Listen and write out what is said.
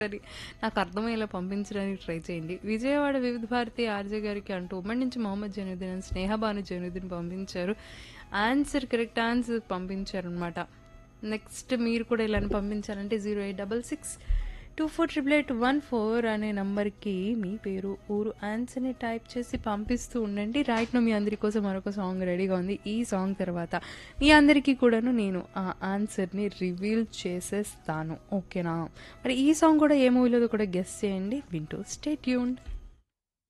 సరే నాకు అర్థమయ్యేలా పంపించడానికి ట్రై చేయండి విజయవాడ వివిధ భారతి ఆర్జే గారికి అంటూ ఉమ్మడి నుంచి మొహమ్మద్ జనుద్దీన్ స్నేహబాను జనుద్దీన్ పంపించారు ఆన్సర్ కరెక్ట్ ఆన్సర్ పంపించారు అనమాట నెక్స్ట్ మీరు కూడా ఇలా పంపించాలంటే zero eight double six two four triple eight one four అనే నంబర్కి మీ పేరు ఊరు ఆన్సర్ని టైప్ చేసి పంపిస్తూ ఉండండి రైట్ నో మీ అందరి కోసం మరొక సాంగ్ రెడీగా ఉంది ఈ సాంగ్ తర్వాత మీ అందరికీ కూడాను నేను ఆ ఆన్సర్ని రివీల్ చేసేస్తాను ఓకేనా మరి ఈ సాంగ్ కూడా ఏ మూవీలో కూడా గెస్ట్ చేయండి వింటూ స్టే ట్యూన్డ్